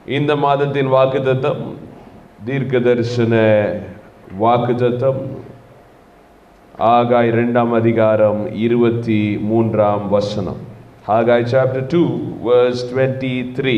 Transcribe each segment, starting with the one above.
இந்த மாதத்தின் வாக்குத்தத்தம் தீர்க்க தரிசன வாக்குத்தத்தம் ஆகாய் இரண்டாம் அதிகாரம் இருபத்தி மூன்றாம் வசனம் Haggai chapter two verse twenty three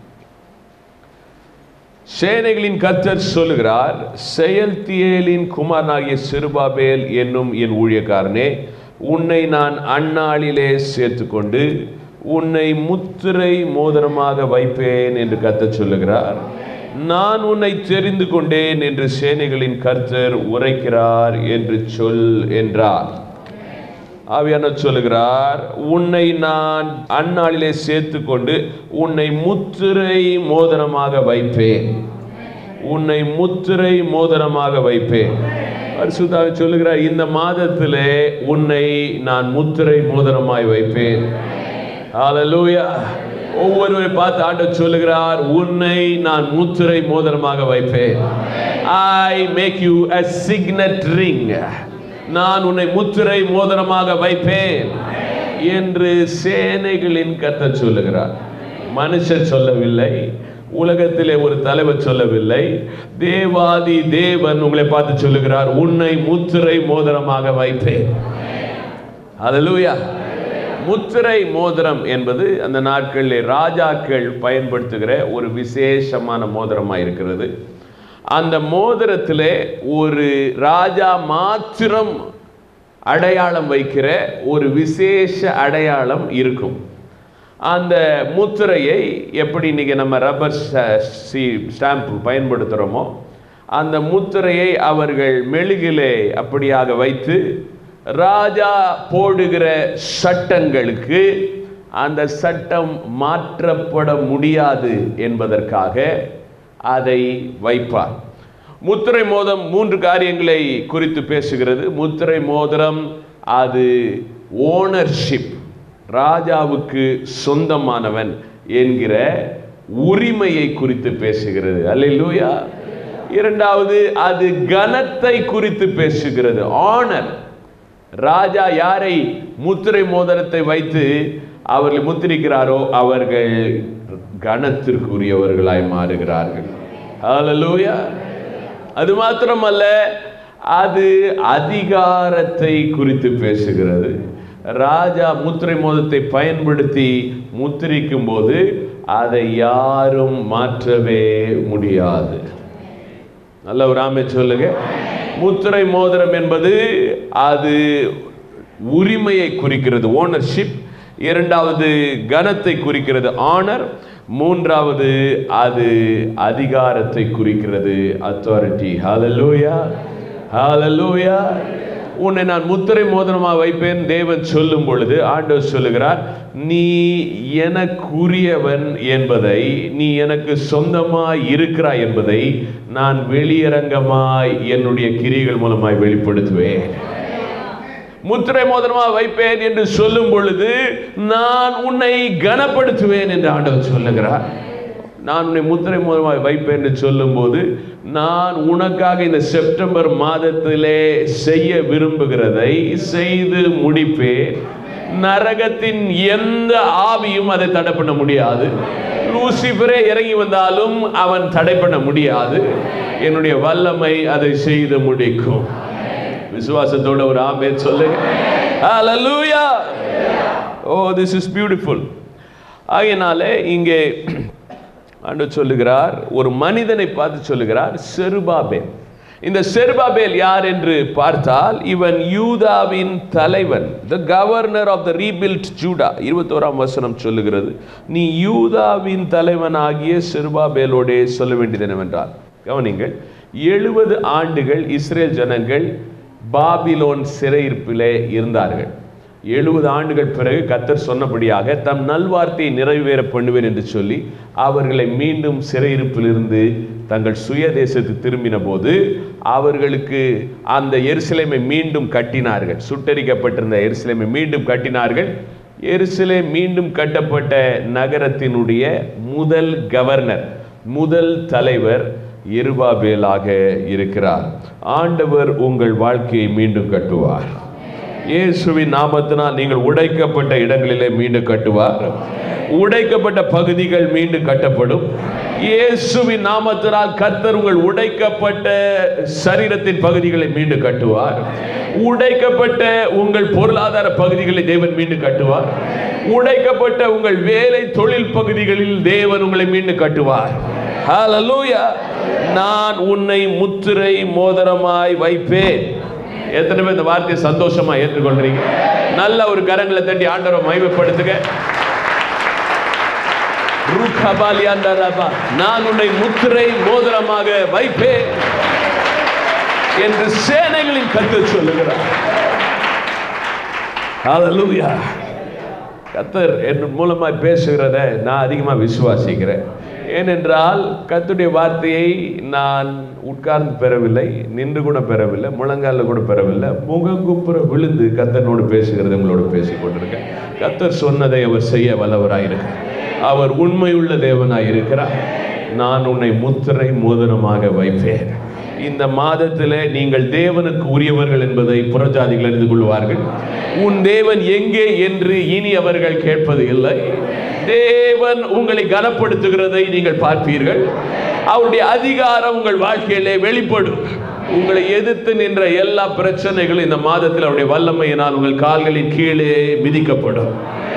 சேனைகளின் கர்த்தர் சொல்லுகிறார் செயல்தியேலின் குமாரனாகிய சிறுபாபேல் என்னும் என் ஊழியக்காரனே உன்னை நான் அந்நாளிலே சேர்த்துக்கொண்டு உன்னை முத்திரை மோதிரமாக வைப்பேன் என்று கர்த்தர் சொல்லுகிறார் நான் உன்னை தெரிந்து கொண்டேன் என்று சேனைகளின் கர்த்தர் உரைக்கிறார் என்று சொல் என்றார் ஆவியானவர் சொல்லுகிறார் உன்னை நான் அந்நாளிலே சேர்த்து கொண்டு உன்னை முத்திரை மோதிரமாக வைப்பேன் உன்னை முத்திரை மோதிரமாக வைப்பேன் பரிசுத்தாவை சொல்லுகிறார் இந்த மாதத்திலே உன்னை நான் முத்திரை மோதிரமாய் வைப்பேன் ஹalleluya ஒவ்வொருவரை பார்த்து ஆண்டவர் சொல்லுகிறார் உன்னை நான் முத்திரை மோதிரமாக வைப்பேன் I make you a signet ring நான் உன்னை முத்திரை மோதிரமாக வைப்பேன் என்று சேனைகளின் கர்த்தர் சொல்லுகிறார் மனுஷர் சொல்லவில்லை உலகத்திலே ஒரு தலைவர் சொல்லவில்லை தேவாதி தேவன் உங்களை பார்த்து சொல்லுகிறார் உன்னை முத்திரை மோதிரமாக வைப்பேன் ஹalleluya முத்திரை மோதிரம் என்பது அந்த நாட்களில் ராஜாக்கள் பயன்படுத்துகிற ஒரு விசேஷமான மோதிரமாக இருக்கிறது அந்த மோதிரத்திலே ஒரு ராஜா மாத்திரம் அடையாளம் வைக்கிற ஒரு விசேஷ அடையாளம் இருக்கும் அந்த முத்திரையை எப்படி இன்னைக்கு நம்ம ரப்பர் ஸ்டாம்ப் பயன்படுத்துகிறோமோ அந்த முத்திரையை அவர்கள் மெழுகிலே அப்படியாக வைத்து ராஜா போடுகிற சட்டங்களுக்கு அந்த சட்டம் மாற்றப்பட முடியாது என்பதற்காக அதை வைப்பார் முத்திரை மோதிரம் மூன்று காரியங்களை குறித்து பேசுகிறது முத்திரை மோதிரம் அது ஓனர்ஷிப் ராஜாவுக்கு சொந்தமானவன் என்கிற உரிமையை குறித்து பேசுகிறது அல்லேலூயா இரண்டாவது அது கனத்தை குறித்து பேசுகிறது ஆனர் ராஜா யாரை முத்திரை மோதிரத்தை வைத்து அவர்களை முத்திரிக்கிறாரோ அவர்கள் கனத்திற்குரியவர்களாய் மாறுகிறார்கள் ஹalleluya அது மாத்திரமல்ல அது அதிகாரத்தை குறித்து பேசுகிறது ராஜா முத்திரை மோதத்தை பயன்படுத்தி முத்திரிக்கும் போது அதை யாரும் மாற்றவே முடியாது நல்ல ஒரு ஆமை சொல்லுங்க முத்திரை மோதிரம் என்பது அது உரிமையை குறிக்கிறது ஓனர்ஷிப் இரண்டாவது கனத்தை குறிக்கிறது ஆனர் மூன்றாவது அது அதிகாரத்தை குறிக்கிறது அத்தாரிட்டி ஹalleluya ஹalleluya உன்னை நான் முத்திரை மோதிரமாக வைப்பேன் தேவன் சொல்லும் பொழுது ஆண்டவர் சொல்லுகிறார் நீ எனக்குரியவன் என்பதை நீ எனக்கு சொந்தமாய் இருக்கிறாய் என்பதை நான் வெளியரங்கமாய் என்னுடைய கிரிகள் மூலமாய் வெளிப்படுத்துவேன் முத்திரை மோதிரமாக வைப்பேன் என்று சொல்லும் பொழுது நான் உன்னை கனப்படுத்துவேன் என்று ஆண்டவர் சொல்லுகிறார் நான் உன்னை முத்திரை மூலமாக வைப்பேன் என்று சொல்லும்போது நான் உனக்காக இந்த செப்டம்பர் மாதத்திலே செய்ய விரும்புகிறதை செய்து முடிப்பேன் நரகத்தின் எந்த ஆவியும் அதை தடை பண்ண முடியாது லூசிபரே இறங்கி வந்தாலும் அவன் தடை பண்ண முடியாது என்னுடைய வல்லமை அதை செய்து முடிக்கும் விசுவாசத்தோட ஒரு ஆமென் சொல்லுங்க ஹalleluya ஓ திஸ் இஸ் பியூட்டிஃபுல் ஆகையினாலே இங்கே ஆண்டவர் சொல்லுகிறார் ஒரு மனிதனை பார்த்து சொல்லுகிறார் செருபாபேல் இந்த செருபாபேல் யார் என்று பார்த்தால் இவன் யூதாவின் தலைவன் the governor of the rebuild Judah இருபத்தோராம் வசனம் சொல்லுகிறது நீ யூதாவின் தலைவனாகிய செருபாபேலோடே சொல்ல வேண்டியது என்னவென்றால் கவனிங்கள் எழுபது ஆண்டுகள் இஸ்ரேல் ஜனங்கள் பாபிலோன் சிறையிருப்பிலே இருந்தார்கள் எழுபது ஆண்டுகள் பிறகு கத்தர் சொன்னபடியாக தம் நல்வார்த்தையை நிறைவேற பண்ணுவேன் என்று சொல்லி அவர்களை மீண்டும் சிறையிருப்பிலிருந்து தங்கள் சுய தேசத்துக்கு திரும்பின போது அவர்களுக்கு அந்த எருசலேமை மீண்டும் கட்டினார்கள் சுட்டரிக்கப்பட்டிருந்த எருசலேமை மீண்டும் கட்டினார்கள் எருசலே மீண்டும் கட்டப்பட்ட நகரத்தினுடைய முதல் கவர்னர் முதல் தலைவர் எருபாபேலாக இருக்கிறார் ஆண்டவர் உங்கள் வாழ்க்கையை மீண்டும் கட்டுவார் இயேசுவின் நாமத்தினால் நீங்கள் உடைக்கப்பட்ட இடங்களிலே மீண்டும் கட்டுவார் உடைக்கப்பட்ட பகுதிகள் மீண்டும் கட்டப்படும் இயேசுவின் நாமத்தினால் கர்த்தர் உங்கள் உடைக்கப்பட்ட சரீரத்தின் பகுதிகளை மீண்டும் கட்டுவார் உடைக்கப்பட்ட உங்கள் பொருளாதார பகுதிகளை தேவன் மீண்டும் கட்டுவார் உடைக்கப்பட்ட உங்கள் வேலை தொழில் பகுதிகளில் தேவன் உங்களை மீண்டும் கட்டுவார் ஹalleluya நான் உன்னை முத்திரை மோதிரமாய் வைப்பேன் எத்தனை பேர் இந்த வார்த்தையை சந்தோஷமா ஏற்றுக்கொள்றீங்க நல்ல ஒரு கரங்களை தட்டி ஆண்டவரை மகிமைப்படுத்துங்க ருக்கபாலியாந்தரபா, நான் உன்னை முத்திரை மோதிரமாக வைப்பேன் என்று சேனைகளின் கத்து சொல்லுகிறார் ஹalleluya கத்தர் என் மூலமாய் பேசுகிறத நான் அதிகமாக விசுவாசிக்கிறேன் ஏனென்றால் கத்துடைய வார்த்தையை நான் உட்கார்ந்து பெறவில்லை நின்று கூட பெறவில்லை முழங்கால கூட பெறவில்லை முகங்குப்புற விழுந்து கத்தனோடு பேசுகிறது உங்களோடு பேசிக் கொண்டிருக்கேன் கத்தர் சொன்னதை அவர் செய்ய வல்லவராயிருக்கிறார் அவர் உண்மையுள்ள தேவனாய் இருக்கிறார் நான் உன்னை முத்திரை மோதிரமாக வைப்பேன் இந்த மாதத்திலே நீங்கள் தேவனுக்கு உரியவர்கள் என்பதை புறஜாதிகள் அறிந்து கொள்வார்கள் உன் தேவன் எங்கே என்று இனி அவர்கள் கேட்பது இல்லை தேவன் உங்களை கனப்படுத்துகிறதை நீங்கள் பார்ப்பீர்கள் அவருடைய அதிகாரம் உங்கள் வாழ்க்கையிலே வெளிப்படும் உங்களை எதிர்த்து நின்ற எல்லா பிரச்சனைகளும் இந்த மாதத்தில் அவருடைய வல்லமையினால் உங்கள் கால்களின் கீழே மிதிக்கப்படும்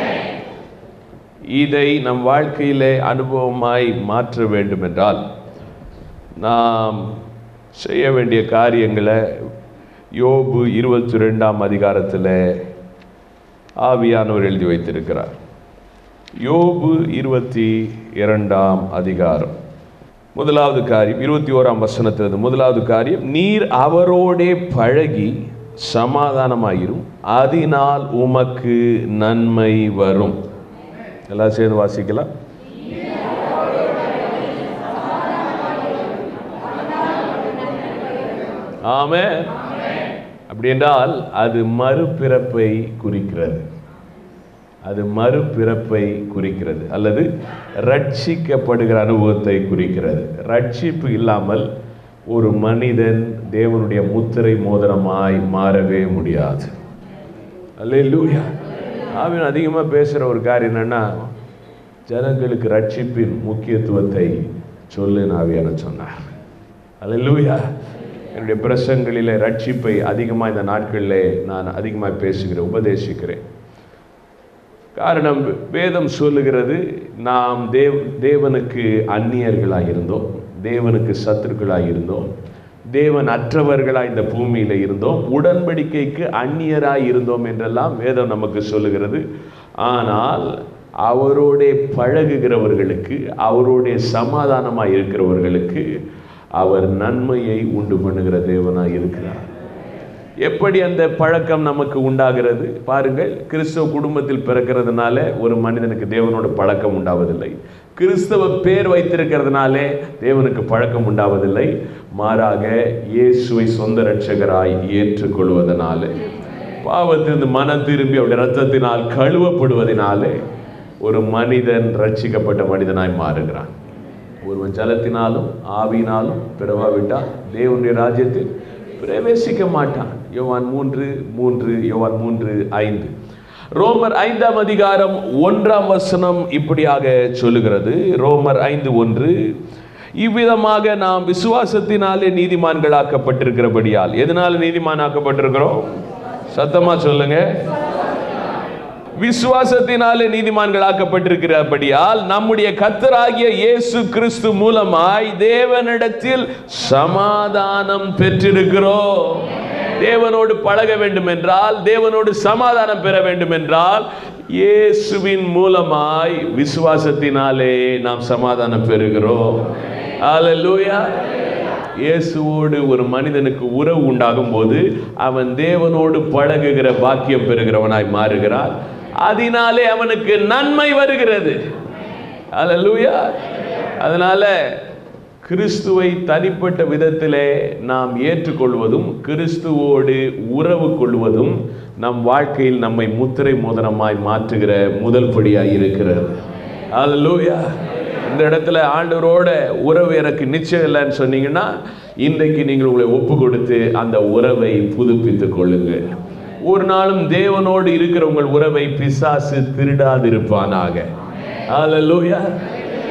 இதை நம் வாழ்க்கையிலே அனுபவமாய் மாற்ற வேண்டும் என்றால் நாம் செய்ய வேண்டிய காரியங்களை யோபு இருபத்தி ரெண்டாம் அதிகாரத்தில் ஆவியானவர் எழுதி வைத்திருக்கிறார் யோபு இருபத்தி இரண்டாம் அதிகாரம் முதலாவது காரியம் இருபத்தி ஓராம் வசனத்திலிருந்து முதலாவது காரியம் நீர் அவரோடே பழகி சமாதானமாயிரும் அதனால் உமக்கு நன்மை வரும் எல்லாம் சேர்ந்து வாசிக்கலாம் ஆமே அப்படி என்றால் அது மறுபிறப்பை குறிக்கிறது அது மறுபிறப்பை குறிக்கிறது அல்லது ரட்சிக்கப்படுகிற அனுபவத்தை குறிக்கிறது ரட்சிப்பு இல்லாமல் ஒரு மனிதன் தேவனுடைய முத்திரை மோதிரமாய் மாறவே முடியாது அல்லேலூயா ஆவின் அதிகமாக பேசுகிற ஒரு காரியம் என்னன்னா ஜனங்களுக்கு ரட்சிப்பின் முக்கியத்துவத்தை சொல்லுன்னு ஆவியான சொன்னார் அல்லேலூயா என்னுடைய பிரசங்களிலே ரட்சிப்பை அதிகமாக இந்த நாட்களிலே நான் அதிகமாக பேசுகிறேன் உபதேசிக்கிறேன் காரணம் வேதம் சொல்லுகிறது நாம் தேவ் தேவனுக்கு அந்நியர்களாக இருந்தோம் தேவனுக்கு சத்துருக்களாக இருந்தோம் தேவன் அற்றவர்களாக இந்த பூமியில் இருந்தோம் உடன்படிக்கைக்கு அந்நியராய் இருந்தோம் என்றெல்லாம் வேதம் நமக்கு சொல்லுகிறது ஆனால் அவரோடே பழகுகிறவர்களுக்கு அவரோடே சமாதானமாக இருக்கிறவர்களுக்கு அவர் நன்மையை உண்டு பண்ணுகிற தேவனாய் இருக்கிறார் எப்படி அந்த பழக்கம் நமக்கு உண்டாகிறது பாருங்கள் கிறிஸ்தவ குடும்பத்தில் பிறக்கிறதுனால ஒரு மனிதனுக்கு தேவனோட பழக்கம் உண்டாவதில்லை கிறிஸ்தவ பேர் வைத்திருக்கிறதுனாலே தேவனுக்கு பழக்கம் உண்டாவதில்லை மாறாக இயேசுவை சொந்த இரட்சகராய் ஏற்றுக்கொள்வதனாலே பாவத்திலிருந்து மனம் திரும்பி அவருடைய ரத்தத்தினால் கழுவப்படுவதனாலே ஒரு மனிதன் ரட்சிக்கப்பட்ட மனிதனாய் மாறுகிறான் ஒருவன் ஜலத்தினாலும் ஆவியினாலும் பிறவாவிட்டால் தேவனுடைய ராஜ்யத்தில் பிரவேசிக்க மாட்டான் யோவான் மூன்று மூன்று யோவான் மூன்று ஐந்து ரோமர் ஐந்தாம் அதிகாரம் ஒன்றாம் வசனம் இப்படியாக சொல்லுகிறது ரோமர் ஐந்து ஒன்று இவ்விதமாக நாம் விசுவாசத்தினாலே நீதிமான்களாக்கப்பட்டிருக்கிறபடியால் எதனால நீதிமானாக்கப்பட்டிருக்கிறோம் சத்தமா சொல்லுங்க விசுவாசத்தினாலே நீதிமான்களாக்கப்பட்டிருக்கிறபடியால் நம்முடைய கத்தராகிய இயேசு கிறிஸ்து மூலமாய் தேவனிடத்தில் சமாதானம் பெற்றிருக்கிறோம் தேவனோடு பழக வேண்டும் என்றால் தேவனோடு சமாதானம் பெற வேண்டும் என்றால் இயேசுவின் மூலமாய் விசுவாசத்தினாலே நாம் சமாதானம் பெறுகிறோம் அல்லேலூயா இயேசுவோடு ஒரு மனிதனுக்கு உறவு உண்டாகும் போது அவன் தேவனோடு பழகுகிற பாக்கியம் பெறுகிறவனாய் மாறுகிறான் அதனாலே அவனுக்கு நன்மை வருகிறது அல்லேலூயா அதனால கிறிஸ்துவை தனிப்பட்ட விதத்திலே நாம் ஏற்றுக்கொள்வதும் கிறிஸ்துவோடு உறவு கொள்வதும் நம் வாழ்க்கையில் நம்மை முத்திரை மோதனமாய் மாற்றுகிற முதல் படியாய் இருக்கிறது அல்லேலூயா இந்த இடத்துல ஆண்டவரோட உறவு எனக்கு நிச்சயம் இல்லைன்னு சொன்னீங்கன்னா இன்றைக்கு நீங்கள் உங்களை ஒப்பு கொடுத்து அந்த உறவை புதுப்பித்துக் கொள்ளுங்கள் ஒரு நாளும் தேவனோடு இருக்கிற உங்கள் உறவை பிசாசு திருடாதிருப்பானாக அல்லேலூயா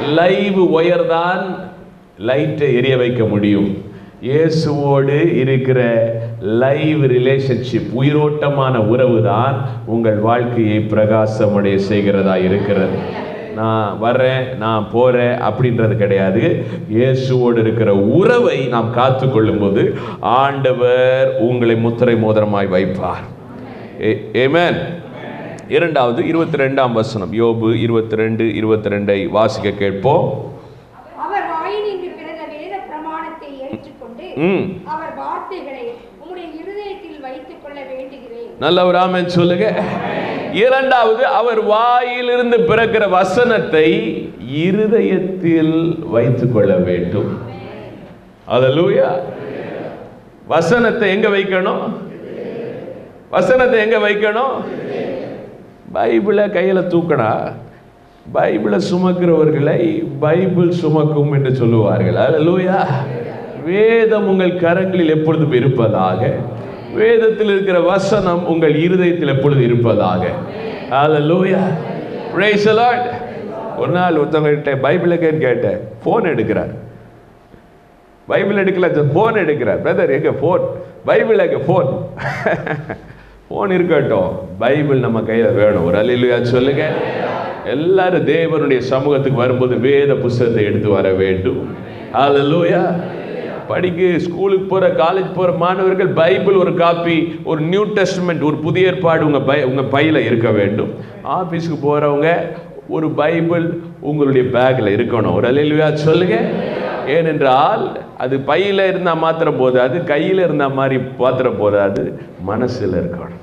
லைவ் ஒயர் தான் லைட்டை எரிய வைக்க முடியும் இயேசுவோடு இருக்கிற லைவ் ரிலேஷன்ஷிப் உயிரோட்டமான உறவு தான் உங்கள் வாழ்க்கையை பிரகாசமடைய செய்கிறதா இருக்கிறது நான் வர்றேன் நான் போறேன் அப்படின்றது கிடையாது இயேசுவோடு இருக்கிற உறவை நாம் காத்து கொள்ளும்போது ஆண்டவர் உங்களை முத்திரை மோதிரமாய் வைப்பார் ஏமேன் இரண்டாவது இருபத்தி ரெண்டாம் வசனம் யோபு இருபத்தி ரெண்டு இருபத்தி ரெண்டை வாசிக்க கேட்போம் அவர் வாயினின்று பிறந்த வேத பிரமாணத்தை ஏற்றுக்கொண்டு ம் அவர் வார்த்தைகளை உம்முடைய இருதயத்தில் வைத்துக் கொள்ள வேண்டுகிறேன் நல்ல ஒரு ஆமென் சொல்லுங்க இரண்டாவது அவர் வாயிலிருந்து பிறக்கிற வசனத்தை இருதயத்தில் வைத்துக் கொள்ள வேண்டும் அல்லேலூயா வசனத்தை எங்க வைக்கணும் வசனத்தை எங்க வைக்கணும் பைபிளை கையில தூக்கடா பைபிளை சுமக்கிறவர்களை பைபிள் சுமக்கும் என்று சொல்லுவார்கள் அல்லேலூயா வேதம் உங்கள் கரங்களில் எப்பொழுதும் இருப்பதாக வேதத்தில் இருக்கிற வசனம் உங்கள் இருதயத்தில் எப்பொழுது இருப்பதாக அல்லேலூயா praise the lord ஒரு நாள் ஒருத்தவங்ககிட்ட பைபிளை கேட்டேன் ஃபோன் எடுக்கிறார் பைபிள் எடுக்கல ஃபோன் எடுக்கிறார் பிரதர் எங்க ஃபோன் பைபிள் எங்க ஃபோன் ஃபோன் இருக்கட்டும் பைபிள் நம்ம கையில் வேணும் ஒரு அலையிலுயா சொல்லுங்க எல்லாரும் தேவனுடைய சமூகத்துக்கு வரும்போது வேத புஸ்தகத்தை எடுத்து வர வேண்டும் அல்லேலூயா படிக்க ஸ்கூலுக்கு போற காலேஜ் போற மாணவர்கள் பைபிள் ஒரு காப்பி ஒரு நியூ டெஸ்ட்மெண்ட் ஒரு புதிய ஏற்பாடு உங்க பை உங்க பையில இருக்க வேண்டும் ஆபீஸ்க்கு போறவங்க ஒரு பைபிள் உங்களுடைய பேக்ல இருக்கணும் ஒரு அலையிலுயா சொல்லுங்க ஏனென்றால் அது பையில இருந்தா மாத்திரம் போதாது கையில இருந்தா மாதிரி மாத்திரம் போதாது மனசுல இருக்கணும்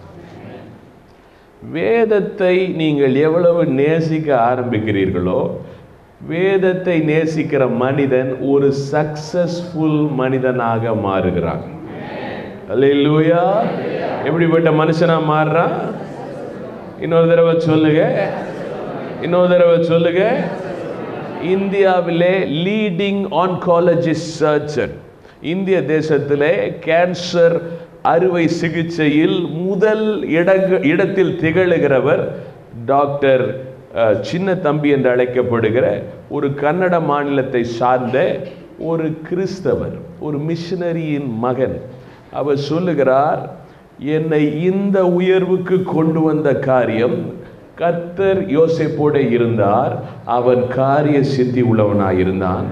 வேதத்தை நீங்கள் எவ்வளவு நேசிக்க ஆரம்பிக்கிறீர்களோ வேதத்தை நேசிக்கிற மனிதன் ஒரு சக்சஸ்ஃபுல் மனிதனாக மாறுகிறான் அல்லேலூயா எப்படிப்பட்ட மனுஷனா மாறுறான் இன்னொரு தடவை சொல்லுங்க இன்னொரு தடவை சொல்லுங்க இந்தியாவிலே லீடிங் ஆன்காலஜிஸ்ட் சர்ஜன் இந்திய தேசத்திலே கேன்சர் அறுவை சிகிச்சையில் முதல் இடங்க இடத்தில் திகழுகிறவர் டாக்டர் அஹ், சின்ன தம்பி என்று அழைக்கப்படுகிற ஒரு கன்னட மாநிலத்தை சார்ந்த ஒரு கிறிஸ்தவர் ஒரு மிஷனரியின் மகன் அவர் சொல்லுகிறார் என்னை இந்த உயர்வுக்கு கொண்டு வந்த காரியம் கர்த்தர் யோசேப்போடு இருந்தார் அவன் காரிய சித்தி உள்ளவனாய் இருந்தான்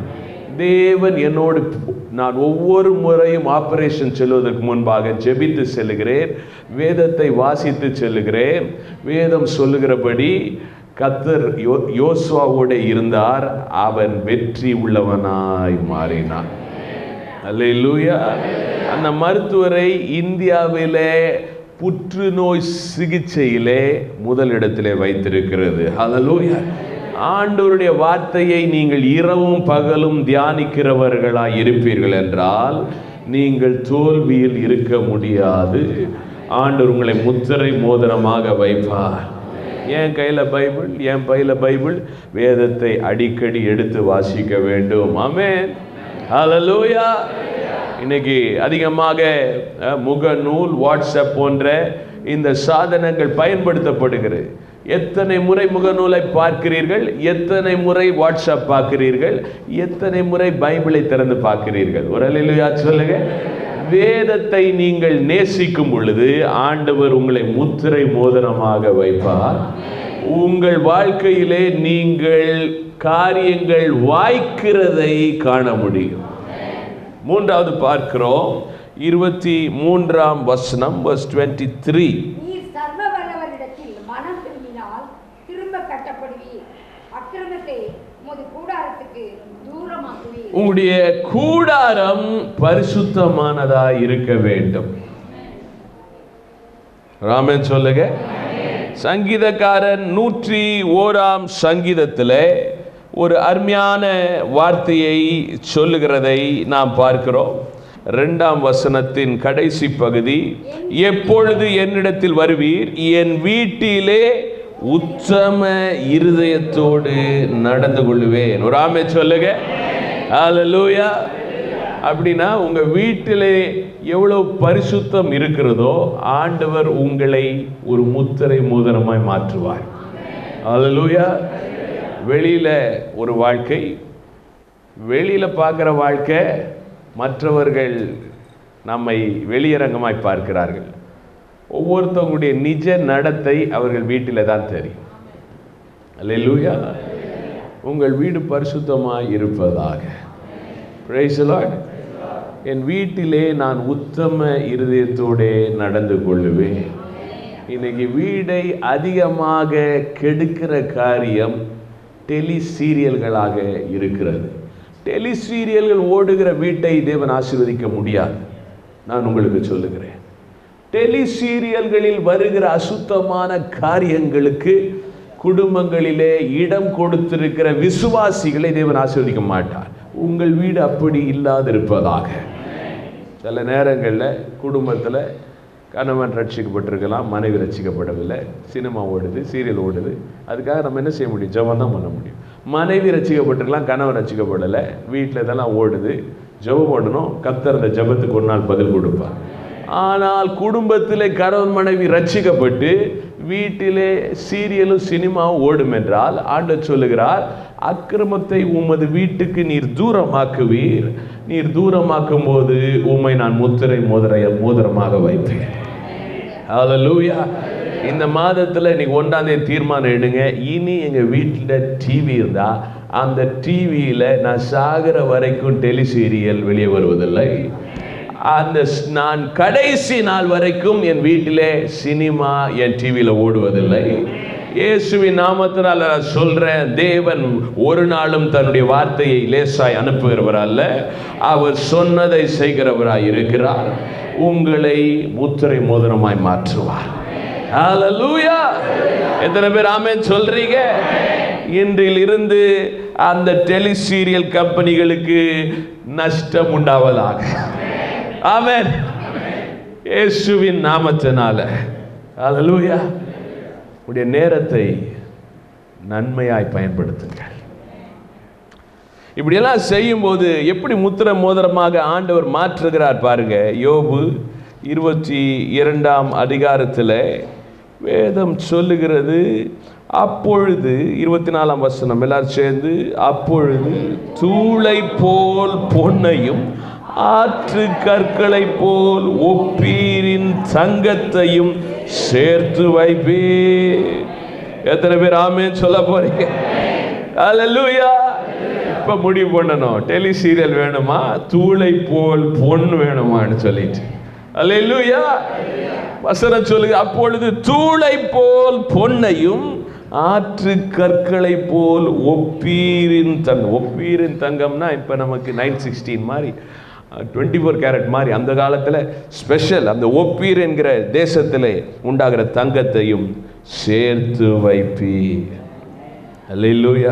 தேவன் என்னோடு நான் ஒவ்வொரு முறையும் ஆபரேஷன் செல்வதற்கு முன்பாக ஜெபித்து செல்லுகிறேன் வேதத்தை வாசித்து செல்லுகிறேன் வேதம் சொல்லுகிறபடி கத்தர் யோ யோசுவாவோட இருந்தார் அவன் வெற்றி உள்ளவனாய் மாறினான் அல்லேலூயா அந்த மருத்துவரை இந்தியாவிலே புற்றுநோய் சிகிச்சையிலே முதலிடத்திலே வைத்திருக்கிறது அல்லேலூயா ஆண்டவருடைய வார்த்தையை நீங்கள் இரவும் பகலும் தியானிக்கிறவர்களாய் இருப்பீர்கள் என்றால் நீங்கள் தோல்வியில் இருக்க முடியாது ஆண்டவர் உங்களை முத்திரை மோதிரமாக வைப்பார் என் கையில் பைபிள் என் பையில பைபிள் வேதத்தை அடிக்கடி எடுத்து வாசிக்க வேண்டும் ஆமென் ஹalleluya இன்னைக்கு அதிகமாக அஹ், முகநூல் வாட்ஸ்அப் போன்ற இந்த சாதனங்கள் பயன்படுத்தப்படுகிறது எத்தனை முறை முகநூலை பார்க்கிறீர்கள் எத்தனை முறை வாட்ஸ்அப் பார்க்கிறீர்கள் எத்தனை முறை பைபிளை திறந்து பார்க்கிறீர்கள் ஒரு அல்லேலூயா சொல்லுங்க வேதத்தை நீங்கள் நேசிக்கும் பொழுது ஆண்டவர் உங்களை முத்திரை மோதிரமாக வைப்பார் உங்கள் வாழ்க்கையிலே நீங்கள் காரியங்கள் வாய்க்கிறதை காண முடியும் மூன்றாவது பார்க்கிறோம் இருபத்தி மூன்றாம் வசனம் வர்ஸ் டுவெண்ட்டி த்ரீ நீர் சர்வ வல்லவரிடத்தில் மனம் திரும்பினால் திரும்ப கட்டப்படுவீர் அக்கிரமத்தை உமது கூடாரத்துக்கு தூரமாக்குவீர் உங்களுடைய கூடாரம் பரிசுத்தமானதா இருக்க வேண்டும் ராமன் சொல்லுங்க சங்கீதக்காரன் நூற்றி ஓராம் சங்கீதத்தில் ஒரு அருமையான வார்த்தையை சொல்லுகிறதை நாம் பார்க்கிறோம் ரெண்டாம் வசனத்தின் கடைசி பகுதி எப்பொழுது என்னிடத்தில் வருவீர் என் வீட்டிலே உத்தம இருதயத்தோடு நடந்து கொள்ளுவேன் ஒரு ஆமை சொல்லுங்க ஹalleluya அப்படின்னா உங்க வீட்டிலே எவ்வளவு பரிசுத்தம் இருக்கிறதோ ஆண்டவர் உங்களை ஒரு முத்திரை மோதிரமாய் மாற்றுவார் ஹalleluya வெளியில் ஒரு வாழ்க்கை வெளியில் பார்க்குற வாழ்க்கை மற்றவர்கள் நம்மை வெளியரங்கமாய் பார்க்கிறார்கள் ஒவ்வொருத்தவங்களுடைய நிஜ நடத்தை அவர்கள் வீட்டில் தான் தெரியும் அல்லேலூயா உங்கள் வீடு பரிசுத்தமாய் இருப்பதாக Praise the Lord. என் வீட்டிலே நான் உத்தம இருதயத்தோடே நடந்து கொள்ளுவேன் இன்னைக்கு வீடை அதிகமாக கெடுக்கிற காரியம் டெலி சீரியல்களாக இருக்கிறது டெலி சீரியல்கள் ஓடுகிற வீட்டை தேவன் ஆசீர்வதிக்க முடியாது நான் உங்களுக்கு சொல்லுகிறேன் டெலி சீரியல்களில் வருகிற அசுத்தமான காரியங்களுக்கு குடும்பங்களிலே இடம் கொடுத்திருக்கிற விசுவாசிகளை தேவன் ஆசீர்வதிக்க மாட்டார் உங்கள் வீடு அப்படி இல்லாதிருப்பதாக சில நேரங்களில் குடும்பத்தில் கணவன் ரட்சிக்கப்பட்டிருக்கலாம் மனைவி ரட்சிக்கப்படவில்லை சினிமா ஓடுது சீரியல் ஓடுது அதுக்காக நம்ம என்ன செய்ய முடியும் ஜெபம் தான் பண்ண முடியும் மனைவி ரட்சிக்கப்பட்டிருக்கலாம் கணவன் ரட்சிக்கப்படலை வீட்டில் இதெல்லாம் ஓடுது ஜெபம் ஓடணும் கத்தர் அந்த ஜெபத்துக்கு ஒரு நாள் பதில் கொடுப்பார் ஆனால் குடும்பத்திலே கணவன் மனைவி ரட்சிக்கப்பட்டு வீட்டிலே சீரியலும் சினிமாவும் ஓடும் என்றால் ஆண்டவர் சொல்லுகிறார் அக்கிரமத்தை உமது வீட்டுக்கு நீர் தூரமாக்குவீர் நீர் தூரமாக்கும் போது உம்மை நான் முத்திரை மோதிரைய மோதிரமாக வைப்பேன் ஹalleluya இந்த மாதத்தில் இன்னைக்கு ஒன்றாம் தேதி தீர்மானம் எடுங்க இனி எங்கள் வீட்டில் டிவி இருந்தா அந்த டிவியில் நான் சாகிற வரைக்கும் டெலி சீரியல் வெளியே வருவதில்லை அந்த ஸ்- நான் கடைசி நாள் வரைக்கும் என் வீட்டிலே சினிமா என் டிவியில் ஓடுவதில்லை இயேசுவின் நாமத்தினால் நான் சொல்றேன் தேவன் ஒரு நாளும் தன்னுடைய வார்த்தையை லேசாய் அனுப்புகிறவர் அல்ல அவர் சொன்னதை செய்கிறவராய் இருக்கிறார் உங்களை முத்திரை மோதிரமாய் மாற்றுவார் ஹalleluya எத்தனை பேர் ஆமென் சொல்றீங்க இன்றில் இருந்து அந்த டெலி சீரியல் கம்பெனிகளுக்கு நஷ்டம் உண்டாவதாக ஆமென் இயேசுவின் நாமத்தினால ஹalleluya உடைய நேரத்தை நன்மையாய் பயன்படுத்துங்கள் இப்படியெல்லாம் செய்யும்போது எப்படி முத்திர மோதிரமாக ஆண்டவர் மாற்றுகிறார் பாருங்க யோபு இருபத்தி இரண்டாம் அதிகாரத்தில் வேதம் சொல்லுகிறது அப்பொழுது இருபத்தி நாலாம் வசனம் எல்லாரும் சேர்ந்து அப்பொழுது தூளை போல் பொன்னையும் ஆற்று கற்களை போல் ஒப்பீரின் தங்கத்தையும் சேர்த்து வைப்பே எத்தனை பேர் ஆமேன்னு சொல்ல போறீங்க அல்லேலூயா இப்ப முடிவு பண்ணணும் டெலி சீரியல் வேணுமா தூளை போல் பொன் வேணுமான்னு சொல்லிட்டு அல்லேலூயா வசனம் சொல்லுங்க அப்பொழுது தூளை போல் பொன்னையும் ஆற்று கற்களை போல் ஒப்பீரின் தங்கம் ஒப்பீரின் தங்கம்னா இப்போ நமக்கு நைன் சிக்ஸ்டீன் மாதிரி டுவெண்ட்டி ஃபோர் கேரட் மாதிரி அந்த காலத்தில் ஸ்பெஷல் அந்த ஒப்பீர் என்கிற தேசத்தில் உண்டாகிற தங்கத்தையும் சேர்த்து வைப்பி அல்லேலூயா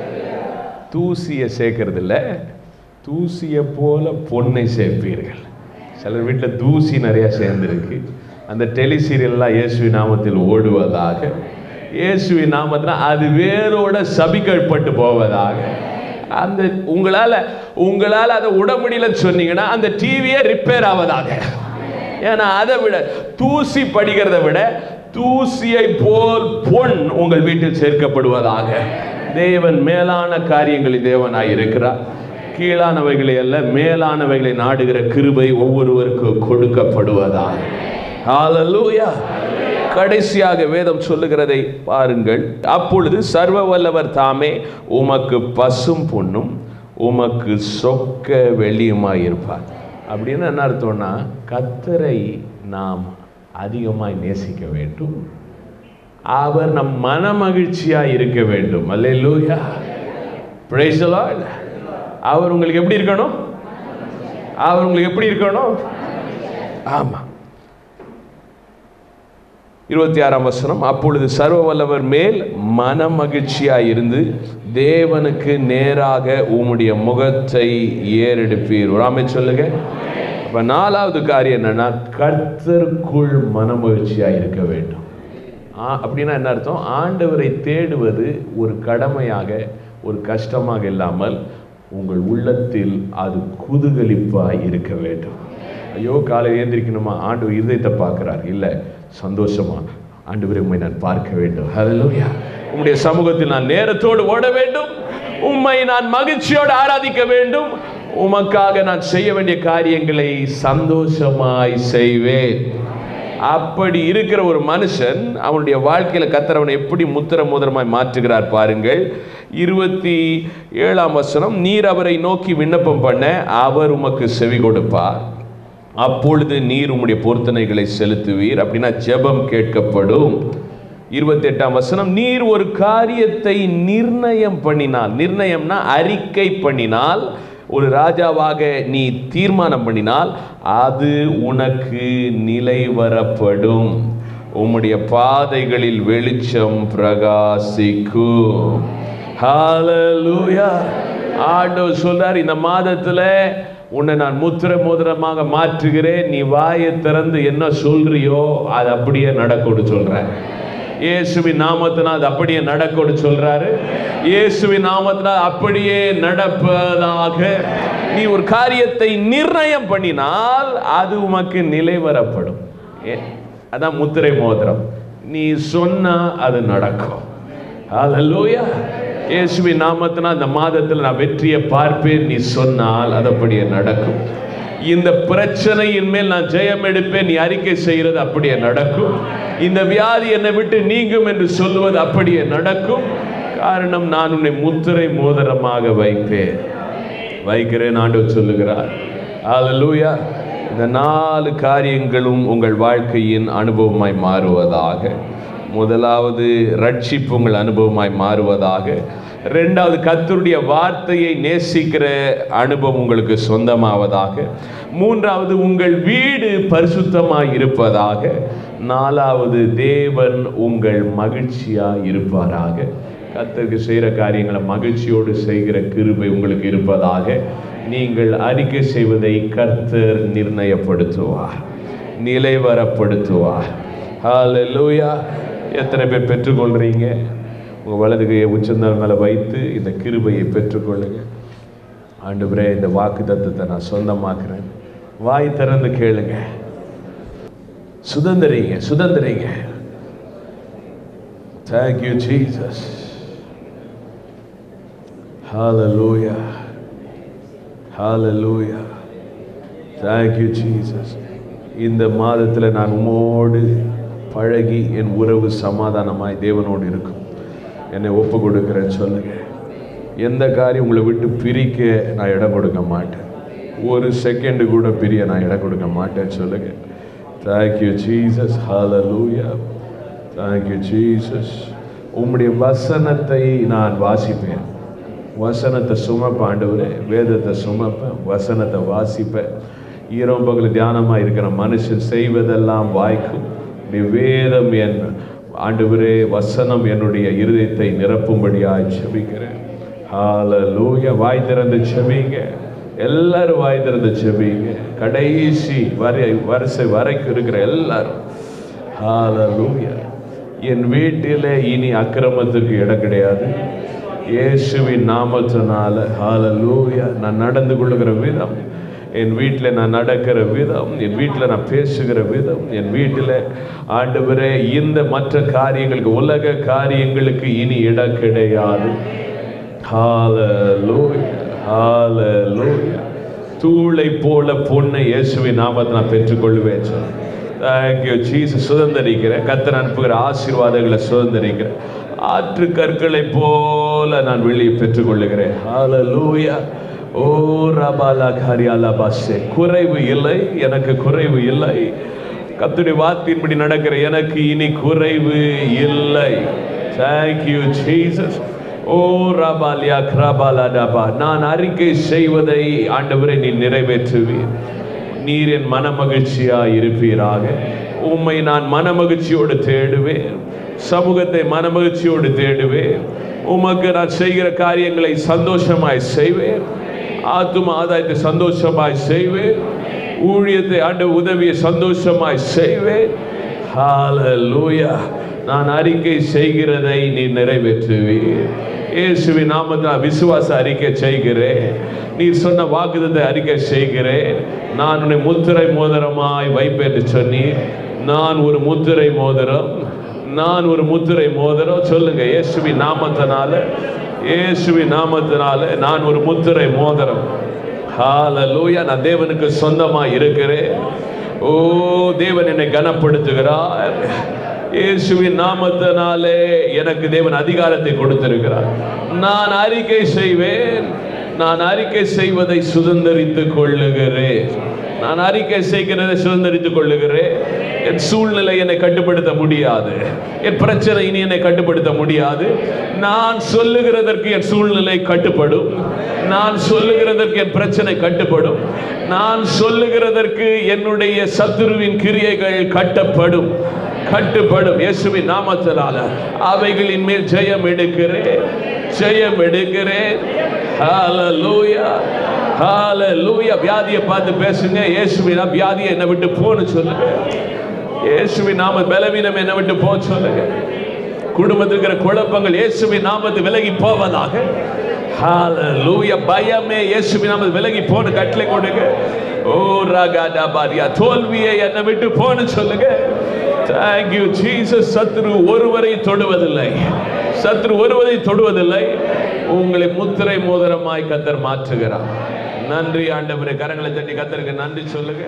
தூசியை சேர்க்கறது இல்ல தூசியை போல பொன்னை சேர்ப்பீர்கள் சிலர் வீட்டில் தூசி நிறைய சேர்ந்துருக்கு அந்த டெலி சீரியல்லாம் இயேசுவி நாமத்தில் ஓடுவதாக இயேசுவி நாமத்தில் அது வேரோட சபிக்கப்பட்டு போவதாக அந்த உங்களால உங்களால அதை விட முடியலன்னு சொன்னீங்கன்னா அந்த டிவியே ரிப்பேர் ஆவதாக ஏன்னா அதை விட தூசி படிக்கிறத விட தூசியை போல் பொன் உங்கள் வீட்டில் சேர்க்கப்படுவதாக தேவன் மேலான காரியங்களில் தேவனாய் இருக்கிறார் கீழானவைகளை அல்ல மேலானவைகளை நாடுகிற கிருபை ஒவ்வொருவருக்கு கொடுக்கப்படுவதாக ஹalleluya கடைசியாக வேதம் சொல்லுகிறதை பாருங்கள் அப்பொழுது சர்வ வல்லவர் தாமே உமக்கு பசும் பொன்னும் உமக்கு சொக்க வெளியுமாய் இருப்பார் அப்படின்னு என்ன அர்த்தம்னா கத்தரை நாம் அதிகமாய் நேசிக்க வேண்டும் அவர் நம் மன மகிழ்ச்சியாய் இருக்க வேண்டும் அல்லேலூயா பிரைஸ் லார்ட் அவர் உங்களுக்கு எப்படி இருக்கணும் அவர் உங்களுக்கு எப்படி இருக்கணும் ஆமா இருபத்தி ஆறாம் வசனம் அப்பொழுது சர்வ வல்லவர் மேல் மன மகிழ்ச்சியாய் இருந்து தேவனுக்கு நேராக உம்முடைய முகத்தை ஏறெடுப்பீர் ராமே சொல்லுங்க அப்ப நாலாவது காரியம் என்னன்னா கர்த்தருக்குள் மன மகிழ்ச்சியாய் இருக்க வேண்டும் ஆ, அப்படின்னா என்ன அர்த்தம் ஆண்டவரை தேடுவது ஒரு கடமையாக ஒரு கஷ்டமாக இல்லாமல் உங்கள் உள்ளத்தில் அது குதூகலிப்பாய் இருக்க வேண்டும் ஐயோ காலை ஏந்திரிக்கணுமா ஆண்டவர் இருதயத்தை பார்க்கிறார் இல்லை சந்தோஷமா ஆண்டவரை உம்மை நான் பார்க்க வேண்டும் ஹalleluya உம்முடைய சமூகத்தில் நான் நேரத்தோடு ஓட வேண்டும் உம்மை நான் மகிழ்ச்சியோடு ஆராதிக்க வேண்டும் உமக்காக நான் செய்ய வேண்டிய காரியங்களை சந்தோஷமாய் செய்வேன் அப்படி இருக்கிற ஒரு மனுஷன் அவனுடைய வாழ்க்கையில கத்தரவனை எப்படி முத்திர மோதிரமாய் மாற்றுகிறார் பாருங்கள் இருபத்தி ஏழாம் வசனம் நீர் அவரை நோக்கி விண்ணப்பம் பண்ண அவர் உமக்கு செவி கொடுப்பார் அப்பொழுது நீர் உம்முடைய பொருத்தனைகளை செலுத்துவீர் அப்படின்னா ஜெபம் கேட்கப்படும் இருபத்தி எட்டாம் வசனம் நீர் ஒரு காரியத்தை நிர்ணயம் பண்ணினால் நிர்ணயம்னா அறிக்கை பண்ணினால் ஒரு ராஜாவாக நீ தீர்மானம் பண்ணினால் அது உனக்கு நிலை வரப்படும் உம்முடைய பாதைகளில் வெளிச்சம் பிரகாசிக்கும் ஹalleluya ஆண்டவர் சொல்றார் இந்த மாதத்துல உன்னை நான் முத்திர மோதிரமாக மாற்றுகிறேன் நீ வாயை திறந்து என்ன சொல்றியோ அது அப்படியே நடக்கும்னு சொல்றேன் இயேசுவின் நாமத்தினால் அது அப்படியே நடக்கும்னு சொல்றாரு இயேசுவின் நாமத்தினால் அப்படியே நடப்பதாக நீ ஒரு காரியத்தை நிர்ணயம் பண்ணினால் அது உமக்கு நிலை வரப்படும் ஏ- அதான் முத்திரை மோதிரம் நீ சொன்னா அது நடக்கும் ஹalleluya இயேசுவின் நாமத்தினால் அந்த மாதத்தில் நான் வெற்றியை பார்ப்பேன் நீ சொன்னால் அது அப்படியே நடக்கும் இந்த பிரச்சனையின் மேல் நான் ஜெயம் எடுப்பேன் நீ அறிக்கை செய்கிறது அப்படியே நடக்கும் இந்த வியாதி என்னை விட்டு நீங்கும் என்று சொல்லுவது அப்படியே நடக்கும் காரணம் நான் உன்னை முத்திரை மோதிரமாக வைப்பேன் வைக்கிறேன் ஆண்டவர் சொல்லுகிறார் ஹalleluya இந்த நாலு காரியங்களும் உங்கள் வாழ்க்கையின் அனுபவமாய் மாறுவதாக முதலாவது ரட்சிப்பு உங்கள் அனுபவமாய் மாறுவதாக ரெண்டாவது கர்த்தருடைய வார்த்தையை நேசிக்கிற அனுபவம் உங்களுக்கு சொந்தமாவதாக மூன்றாவது உங்கள் வீடு பரிசுத்தமாய் இருப்பதாக நாலாவது தேவன் உங்கள் மகிழ்ச்சியாய் இருப்பாராக கர்த்தருக்கு செய்கிற காரியங்களை மகிழ்ச்சியோடு செய்கிற கிருபை உங்களுக்கு இருப்பதாக நீங்கள் அறிக்கை செய்வதை கர்த்தர் நிர்ணயப்படுத்துவார் நிலைவரப்படுத்துவார் ஹalleluya எத்தனை பேர் பெற்றுக்கொள்றீங்க உங்க வலது கையை உச்சந்தல் மேல வைத்து இந்த கிருபையை பெற்றுக்கொள்ளுங்க ஆண்டவரே இந்த வாக்கு தத்துவத்தை நான் சொந்தமாக்குறேன் வாய் திறந்து கேளுங்க சுதந்திரிங்க சுதந்திரிங்க Thank you, Jesus. Hallelujah. Hallelujah. Thank you, Jesus. இந்த மாதத்தில் நான் உம்மோடு பழகி என் உறவு சமாதானமாய் தேவனோடு இருக்கும் என்னை ஒப்பு கொடுக்கிறேன்னு சொல்லுங்க எந்த காரியம் உங்களை விட்டு பிரிக்க நான் இடம் கொடுக்க மாட்டேன் ஒரு செகண்டு கூட பிரிய நான் இடம் கொடுக்க மாட்டேன்னு சொல்லுங்க தேங்க்யூ ஜீசஸ் ஹalleluya தேங்க்யூ ஜீசஸ் உம்முடைய வசனத்தை நான் வாசிப்பேன் வசனத்தை சுமப்பேன் ஆண்டவரே வேதத்தை சுமப்பேன் வசனத்தை வாசிப்பேன் ஈரம் பகல் தியானமாக இருக்கிற மனுஷன் செய்வதெல்லாம் வாய்க்கும் உம்முடைய வேதம் என் ஆண்டவரே வசனம் என்னுடைய இருதயத்தை நிரப்பும்படியாய் செபிக்கிறேன் ஹalleluya வாய் திறந்து செபிங்க எல்லாரும் வாய் திறந்து செபிங்க கடைசி வரை வரிசை வரைக்கும் இருக்கிற எல்லாரும் ஹalleluya என் வீட்டிலே இனி அக்கிரமத்துக்கு இடம் கிடையாது இயேசுவின் நாமத்தினால ஹalleluya நான் நடந்து கொள்ளுகிற விதம் என் வீட்டில் நான் நடக்கிற விதம் என் வீட்டில் நான் பேசுகிற விதம் என் வீட்டில் ஆண்டவரே இந்த மற்ற காரியங்களுக்கு உலக காரியங்களுக்கு இனி இடம் கிடையாது ஹalleluya ஹalleluya தூளை போல பொண்ணை இயேசுவின் நாமத்தை நான் பெற்றுக்கொள்வேன் சொன்னேன் தேங்க்யூ ஜீசஸ் சுதந்திரிக்கிறேன் கத்தர் அனுப்புகிற ஆசீர்வாதங்களை சுதந்திரிக்கிறேன் ஆற்று கற்களை போல நான் வெளியே பெற்றுக்கொள்ளுகிறேன் ஹalleluya ஓ ரபாலா காரியாலா பாஷே குறைவு இல்லை எனக்கு குறைவு இல்லை கத்துடைய வார்த்தையின்படி நடக்கிற எனக்கு இனி குறைவு இல்லை தேங்க்யூ ஜீசஸ் ஓ ரபாலியா கிராபாலா டபா நான் அறிக்கை செய்வதை ஆண்டவரை நீ நிறைவேற்றுவீர் நீர் என் மனமகிழ்ச்சியா இருப்பீராக உம்மை நான் மனமகிழ்ச்சியோடு தேடுவேன் சமூகத்தை மனமகிழ்ச்சியோடு தேடுவேன் உமக்கு நான் செய்கிற காரியங்களை சந்தோஷமாய் செய்வேன் ஆத்தும ஆதாயத்தை சந்தோஷமாய் செய்வேன் ஊழியத்தை ஆண்ட உதவியை சந்தோஷமாய் செய்வேன் ஹalleluya நான் அறிக்கை செய்கிறதை நீ நிறைவேற்றுவீர் இயேசுவின் நாமத்தில் விசுவாச அறிக்கை செய்கிறேன் நீ சொன்ன வாக்குதத்தை அறிக்கை செய்கிறேன் நான் உன்னை முத்திரை மோதிரமாய் வைப்பேன் என்று சொன்னீர் நான் ஒரு முத்திரை மோதிரம் நான் ஒரு முத்திரை மோதிரம் சொல்லுங்க இயேசுவி நாமத்தினால இயேசுவி நாமத்தினால நான் ஒரு முத்திரை மோதிரம் ஹalleluya நான் தேவனுக்கு சொந்தமா இருக்கிறேன் ஓ தேவன் என்னை கனப்படுத்துகிறார் இயேசுவின் நாமத்தினாலே எனக்கு தேவன் அதிகாரத்தை கொடுத்திருக்கிறார் நான் அறிக்கை செய்வேன் நான் அறிக்கை செய்வதை சுதந்திரித்துக் கொள்ளுகிறேன் நான் அறிக்கை செய்கிறதை சுதந்திரித்துக் கொள்ளுகிறேன் என் சூழ்நிலை என்னை கட்டுப்படுத்த முடியாது என் பிரச்சனை இனி என்னை கட்டுப்படுத்த முடியாது நான் சொல்லுகிறதற்கு என் சூழ்நிலை கட்டுப்படும் நான் சொல்லுகிறதற்கு என் பிரச்சனை கட்டுப்படும் நான் சொல்லுகிறதற்கு என்னுடைய சத்துருவின் கிரியைகள் கட்டப்படும் கட்டுப்படும் இயேசுவின் நாமத்தினால அவைகளின் மேல் ஜெயம் எடுக்கிறேன் ஜெயம் எடுக்கிறேன் ஹalleluya ஹalleluya வியாதியை பார்த்து பேசுங்க இயேசுவின் வியாதியை என்னை விட்டு போன்னு சொல்லுங்க இயேசுவின் நாம பலவீனம் என்னை விட்டு போ சொல்லுங்க குடும்பத்தில் இருக்கிற குழப்பங்கள் இயேசுவின் நாமத்து விலகி போவதாக ஹalleluya பயமே இயேசுவின் நாமத்து விலகி போன்னு கட்டளை கொடுங்க ஓ ராகாடா பாரியா தோல்வியை என்னை விட்டு போன்னு சொல்லுங்க தேங்க் யூ ஜீசஸ் சத்ரு ஒருவரை தொடுவதில்லை சத்ரு ஒருவரை தொடுவதில்லை உங்களை முத்திரை மோதிரமாய் கத்தர் மாற்றுகிறார் நன்றி ஆண்டவரே கரங்களை தட்டி கத்தருக்கு நன்றி சொல்லுங்க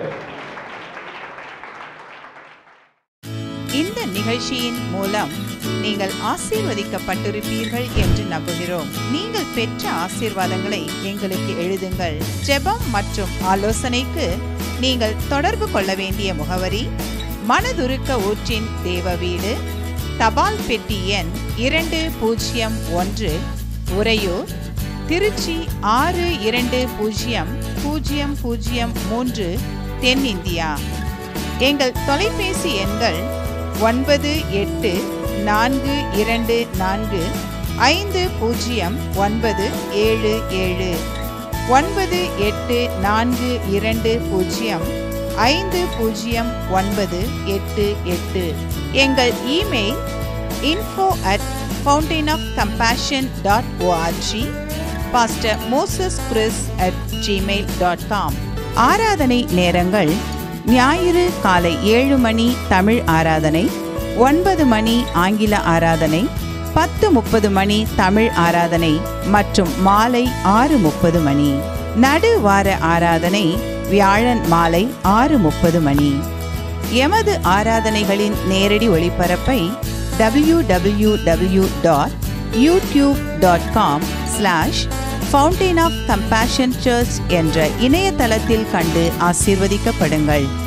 இந்த நிகழ்ச்சியின் மூலம் நீங்கள் ஆசீர்வதிக்கப்பட்டிருப்பீர்கள் என்று நம்புகிறோம் நீங்கள் பெற்ற ஆசீர்வாதங்களை எங்களுக்கு எழுதுங்கள் ஜெபம் மற்றும் ஆலோசனைக்கு நீங்கள் தொடர்பு கொள்ள வேண்டிய முகவரி மனதுருக்க ஊற்றின் தேவ வீடு தபால் பெட்டி எண் இரண்டு பூஜ்ஜியம் ஒன்று உறையூர் திருச்சி ஆறு இரண்டு பூஜ்ஜியம் பூஜ்ஜியம் பூஜ்ஜியம் மூன்று தென்னிந்தியா எங்கள் தொலைபேசி எண்கள் ஒன்பது எட்டு நான்கு இரண்டு நான்கு ஐந்து பூஜ்ஜியம் ஒன்பது ஏழு ஏழு ஒன்பது எட்டு நான்கு இரண்டு பூஜ்ஜியம் ஐந்து பூஜ்ஜியம் ஒன்பது எட்டு எட்டு எங்கள் email info at fountain of compassion dot ORG pastor Moses Chris at Gmail dot com ஆராதனை நேரங்கள் ஞாயிறு காலை ஏழு மணி தமிழ் ஆராதனை ஒன்பது மணி ஆங்கில ஆராதனை பத்து முப்பது மணி தமிழ் ஆராதனை மற்றும் மாலை ஆறு முப்பது மணி நடு வார ஆராதனை வியாழன் மாலை ஆறு முப்பது மணி எமது ஆராதனைகளின் நேரடி ஒளிபரப்பை W W W dot YouTube dot com slash fountain of compassion church என்ற இணையதளத்தில் கண்டு ஆசீர்வதிக்கப்படுங்கள்